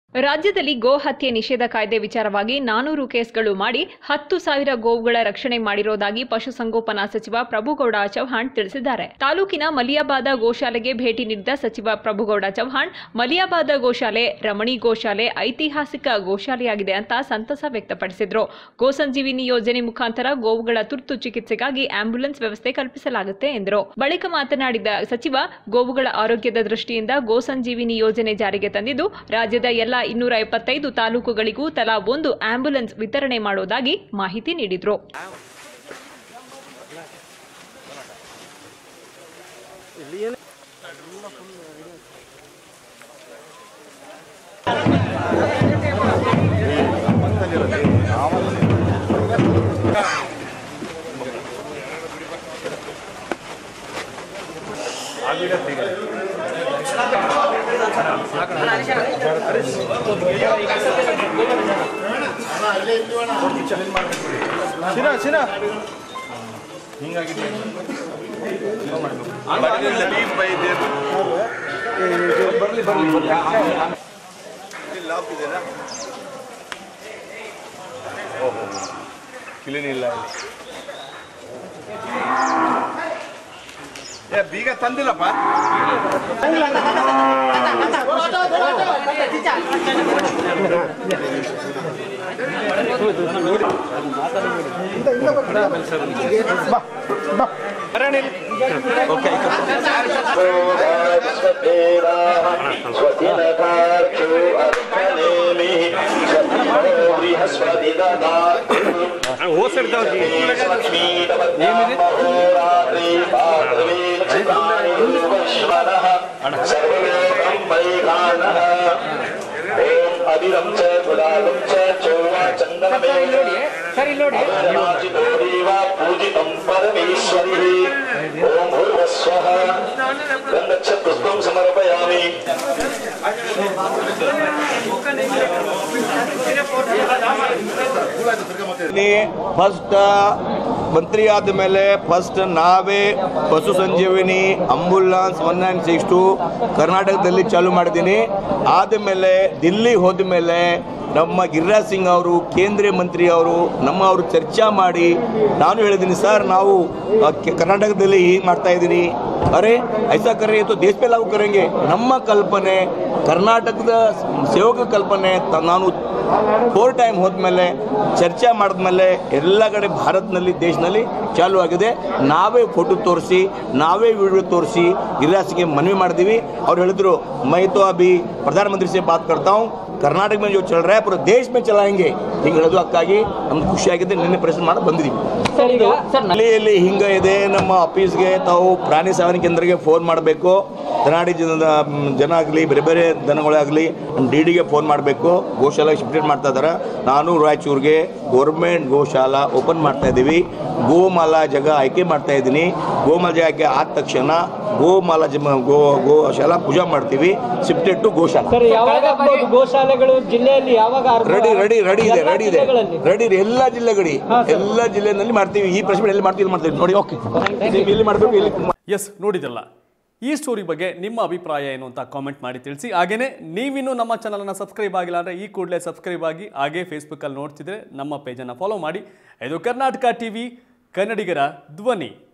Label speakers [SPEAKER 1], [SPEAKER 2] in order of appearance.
[SPEAKER 1] ರಾಜ್ಯದಲ್ಲಿ ಗೋ ಹತ್ಯೆ ನಿಷೇಧ ಕಾಯ್ದೆ ವಿಚಾರವಾಗಿ ನಾನೂರು ಕೇಸ್ಗಳು ಮಾಡಿ ಹತ್ತು ಸಾವಿರ ಗೋವುಗಳ ರಕ್ಷಣೆ ಮಾಡಿರೋದಾಗಿ ಪಶುಸಂಗೋಪನಾ ಸಚಿವ ಪ್ರಭುಗೌಡ ಚೌಹಾಣ್ ತಿಳಿಸಿದ್ದಾರೆ ತಾಲೂಕಿನ ಮಲಿಯಾಬಾದ ಗೋಶಾಲೆಗೆ ಭೇಟಿ ನೀಡಿದ ಸಚಿವ ಪ್ರಭುಗೌಡ ಚೌಹಾಣ್ ಮಲಿಯಾಬಾದ ಗೋಶಾಲೆ ರಮಣಿ ಗೋಶಾಲೆ ಐತಿಹಾಸಿಕ ಗೋಶಾಲೆಯಾಗಿದೆ ಅಂತ ಸಂತಸ ವ್ಯಕ್ತಪಡಿಸಿದ್ರು ಗೋ ಸಂಜೀವಿನಿ ಯೋಜನೆ ಮುಖಾಂತರ ಗೋವುಗಳ ತುರ್ತು ಚಿಕಿತ್ಸೆಗಾಗಿ ಆಂಬ್ಯುಲೆನ್ಸ್ ವ್ಯವಸ್ಥೆ ಕಲ್ಪಿಸಲಾಗುತ್ತೆ ಎಂದರು ಬಳಿಕ ಮಾತನಾಡಿದ ಸಚಿವ ಗೋವುಗಳ ಆರೋಗ್ಯದ ದೃಷ್ಟಿಯಿಂದ ಗೋ ಸಂಜೀವಿನಿ ಯೋಜನೆ ಜಾರಿಗೆ ತಂದಿದ್ದು ರಾಜ್ಯದ ಎಲ್ಲ ಇನ್ನೂರ ಎಪ್ಪತ್ತೈದು ತಾಲೂಕುಗಳಿಗೂ ತಲಾ ಒಂದು ಆಂಬ್ಯುಲೆನ್ಸ್ ವಿತರಣೆ ಮಾಡುವುದಾಗಿ ಮಾಹಿತಿ ನೀಡಿದರು
[SPEAKER 2] ಸಿನ ಸಿನ ಬರ್ಲಿ ಬರ್ಲಿ ಲಾಕ್ ಇದೆನಾ ಓಹೋ ಕ್ಲೀನ್ ಇಲ್ಲ ಏ ಬೀಗ ತಂದಿಲ್ಲಪ್ಪ
[SPEAKER 3] ಅವಿರಂ ಚ ಗುಲಾಬಂ ಚ ಚೋವ ಚಂದನಮೇವ ಪೂಜಿತಂ ಪರಮೇಶ್ವರಿ ಓಂ ಭೂರ್ವಸ್ವಃ ಗಂಧಚ್ಚ ಪುಷ್ಪಂ ಸಮರ್ಪಯಾಮಿ
[SPEAKER 2] ಫಸ್ಟ್ ಮಂತ್ರಿ ಆದ ಮೇಲೆ ಫಸ್ಟ್ ನಾವೇ Pashu Sanjeevini ambulance one nine six two ಕರ್ನಾಟಕದಲ್ಲಿ ಚಾಲು ಮಾಡಿದ್ದೀನಿ ಆದಮೇಲೆ ದಿಲ್ಲಿ ಹೋದ ಮೇಲೆ ನಮ್ಮ ಗಿರಿರಾಜ್ ಸಿಂಗ್ ಅವರು ಕೇಂದ್ರೀಯ ಮಂತ್ರಿ ಅವರು ನಮ್ಮ ಅವರು ಚರ್ಚಾ ಮಾಡಿ ನಾನು ಹೇಳಿದ್ದೀನಿ ಸರ್ ನಾವು ಆ, ಕೆ- ಕರ್ನಾಟಕದಲ್ಲಿ ಹೀಗೆ ಮಾಡ್ತಾ ಇದ್ದೀನಿ ಅರೆ ಐಸಾ ಕರೆ तो ದೇಶ ಮೇಲೆ ನಾವು ಕರೆಂಗೆ ನಮ್ಮ ಕಲ್ಪನೆ ಕರ್ನಾಟಕದ ಸೇವಕ ಕಲ್ಪನೆ ತ- ನಾನು ಫೋರ್ ಟೈಮ್ ಹೋದ್ಮೇಲೆ ಚರ್ಚೆ ಮಾಡಿದ್ಮೇಲೆ ಎಲ್ಲ ಕಡೆ ಭಾರತನಲ್ಲಿ ದೇಶದಲ್ಲಿ ಚಾಲು ಆಗಿದೆ ನಾವೇ ಫೋಟೋ ತೋರಿಸಿ ನಾವೇ ವಿಡಿಯೋ ತೋರಿಸಿ ಗಿರಿರಾಜ್ಗೆ ಮನವಿ ಮಾಡಿದೀವಿ ಅವ್ರು ಹೇಳಿದ್ರು ಮೈ तो अभी प्रधानमंत्री से बात करता हूँ ಕರ್ನಾಟಕ में जो चल रहा है पूरे देश में चलाएंगे ಹಿಂಗೆ ಹೇಳೋದು ಅದಕ್ಕಾಗಿ ನಮ್ಗೆ ಖುಷಿಯಾಗಿದೆ ನಿನ್ನೆ ಪ್ರೆಸೆಂಟ್ ಮಾಡಿ ಬಂದಿದ್ದೀವಿ ಹಳ್ಳಿಯಲ್ಲಿ ಹಿಂಗ ಇದೆ ನಮ್ಮ ಆಫೀಸ್ಗೆ ತಾವು ಪ್ರಾಣಿ ಸಾವನಿ ಕೇಂದ್ರಕ್ಕೆ ಫೋನ್ ಮಾಡಬೇಕು ದನಾಡಿ ಜನದ ಮ್, ಜನ ಆಗಲಿ ಬೇರೆ ಬೇರೆ ದನಗಳಾಗಲಿ ನಮ್ಮ ಡಿ ಡಿಗೆ ಫೋನ್ ಮಾಡಬೇಕು ಗೋಶಾಲೆ ಶಿಫ್ಟೆಡ್ ಮಾಡ್ತಾ ಇದ್ದಾರೆ ನಾನು ರಾಯಚೂರಿಗೆ ಗೌರ್ಮೆಂಟ್ ಗೋಶಾಲಾ ಓಪನ್ ಮಾಡ್ತಾ ಇದ್ದೀವಿ ಗೋಮಾಲ ಜಾಗ ಆಯ್ಕೆ ಮಾಡ್ತಾ ಇದ್ದೀನಿ ಗೋಮಾಲ ಜಾಗ ಆಯ್ಕೆ ಆದ ತಕ್ಷಣ ಗೋಮಾಲ ಜಮ ಗೋ ಗೋಶಾಲಾ ಪೂಜಾ ಮಾಡ್ತೀವಿ ಶಿಫ್ಟೆಡ್ ಟು ಗೋಶಾಲಾ
[SPEAKER 4] ಸರ್ ಯಾವಾಗ ಆಗ್ಬೋದು ಗೋಶಾಲೆಗಳು ಜಿಲ್ಲೆಯಲ್ಲಿ ಯಾವಾಗ ಆರಂಭ-
[SPEAKER 2] ರೆಡಿ ರೆಡಿ ರೆಡಿ ಇದೆ
[SPEAKER 4] ಎಲ್ಲಾ
[SPEAKER 2] ರೆಡಿ ಇದೆ
[SPEAKER 4] ಜಿಲ್ಲೆಗಳಲ್ಲಿ?
[SPEAKER 2] ರೆಡಿ ಇದೆ ಎಲ್ಲ ಜಿಲ್ಲೆಗಳಿ ಎಲ್ಲ ಜಿಲ್ಲೆನಲ್ಲಿ ಮಾಡ್ತೀವಿ ಈ ಪ್ರಶ್ನೆ ಎಲ್ಲಿ ಮಾಡ್ತೀವಿ ಇಲ್ಲಿ ಮಾಡ್ತೀವಿ ನೋಡಿ ಓಕೆ ಇಲ್ಲಿ ಮಾಡಬೇಕು ಇಲ್ಲಿ
[SPEAKER 5] ಎಸ್ ನೋಡಿದ್ರಲ್ಲ ಈ ಸ್ಟೋರಿ ಬಗ್ಗೆ ನಿಮ್ಮ ಅಭಿಪ್ರಾಯ ಏನು ಅಂತ ಕಾಮೆಂಟ್ ಮಾಡಿ ತಿಳಿಸಿ ಹಾಗೇನೇ ನೀವಿನ್ನೂ ನಮ್ಮ ಚಾನಲನ್ನು ಸಬ್ಸ್ಕ್ರೈಬ್ ಆಗಿಲ್ಲ ಅಂದರೆ ಈ ಕೂಡಲೇ ಸಬ್ಸ್ಕ್ರೈಬ್ ಆಗಿ ಹಾಗೇ ಫೇಸ್ಬುಕ್ಕಲ್ಲಿ ನೋಡ್ತಿದ್ರೆ ನಮ್ಮ ಪೇಜನ್ನು ಫಾಲೋ ಮಾಡಿ ಇದು ಕರ್ನಾಟಕ ಟಿವಿ ಕನ್ನಡಿಗರ ಧ್ವನಿ